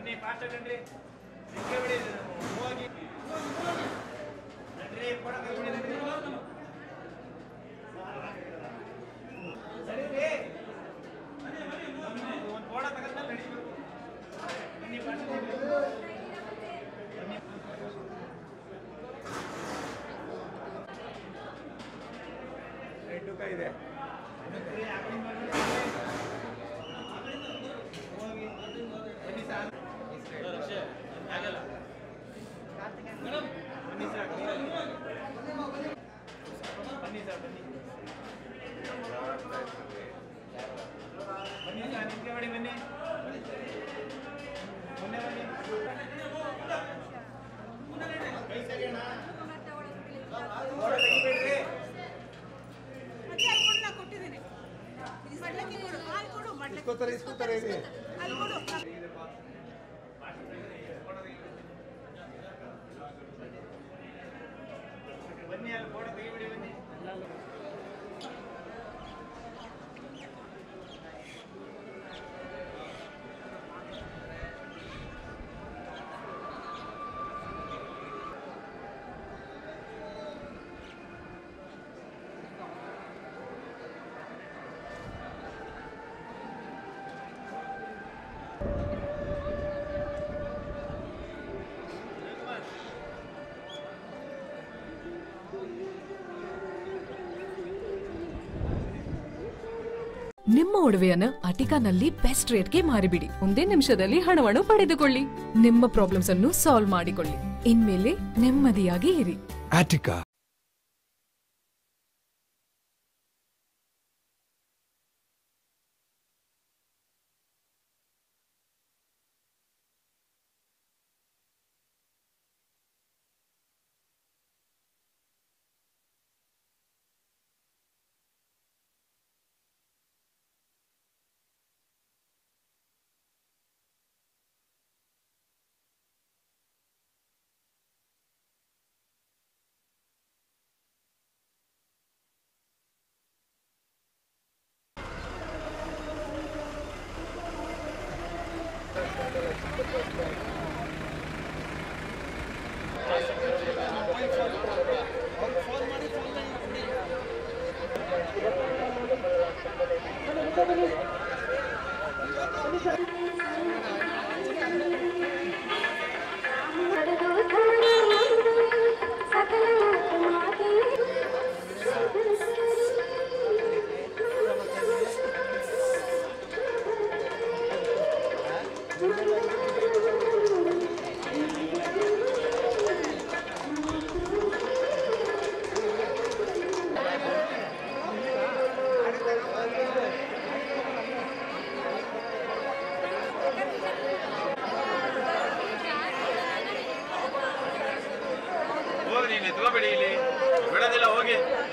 ಬನ್ನಿ ಫಾಸ್ಟ್ ನಡ್ರಿ ನಿಂಗೆ ಬಿಡಿ ಹೋಗಿ ನಡ್ರಿ ಫೋಟೋ ತೆಗ್ದ್ಬಿಡಿ ನಡ್ರಿ ನಡೀರಿ ಒಂದು ಫೋಟೋ ತೆಗೆದ್ಮೇಲೆ ನಡೀಬೇಕು ಬನ್ನಿ ಫಾಸ್ಟ್ ಬನ್ನಿ ರೆಡ್ ಇದೆ ಬನ್ನಿ ಸರ್ ಆಗಲ್ಲ ಬನ್ನಿ ಸರ್ ಬನ್ನಿ ಸರ್ ಬನ್ನಿ ಬನ್ನಿ ಸರ್ ನಿಂತ್ಕೆ ಮಾಡಿ ಬನ್ನಿ ಮೊನ್ನೆ ಬನ್ನಿ ಕೈ ಸರಿಯಣ್ಣ ಫೋಟೋ ತೆಗಿಬೇಡ್ರಿ ಅದೇ ಅಲ್ಲಿ ಕೊಡು, ನಾ ಕೊಟ್ಟಿದ್ದೀನಿ. ಮಡ್ಲಕ್ಕಿ ಕೊಡು, ಹಾಲು ಕೊಡು, ಮಡ್ಲಕ್ಕಿ. ಇಸ್ಕೊತಾರೆ, ಇಸ್ಕೊತಾರೆ ಇಲ್ಲಿ. ಅಲ್ಲಿ ಕೊಡು. ಬನ್ನಿ ಅಲ್ಲಿ ಫೋಟೋ ತೆಗಿಬಿಡಿ ಬನ್ನಿ ನಿಮ್ಮ ಒಡವೆಯನ್ನು ಅಟಿಕಾನಲ್ಲಿ ಬೆಸ್ಟ್ ರೇಟ್ಗೆ ಮಾರಿಬಿಡಿ ಒಂದೇ ನಿಮಿಷದಲ್ಲಿ ಹಣವನ್ನು ಪಡೆದುಕೊಳ್ಳಿ ನಿಮ್ಮ ಪ್ರಾಬ್ಲಮ್ಸ್ ಅನ್ನು ಸಾಲ್ವ್ ಮಾಡಿಕೊಳ್ಳಿ ಇನ್ಮೇಲೆ ನೆಮ್ಮದಿಯಾಗಿ ಇರಿ Attica. ಹೋಗ್ರಿ ನೀವು ಎತ್ಕೋಬೇಡಿ ಇಲ್ಲಿ ಬಿಡೋದಿಲ್ಲ ಹೋಗಿ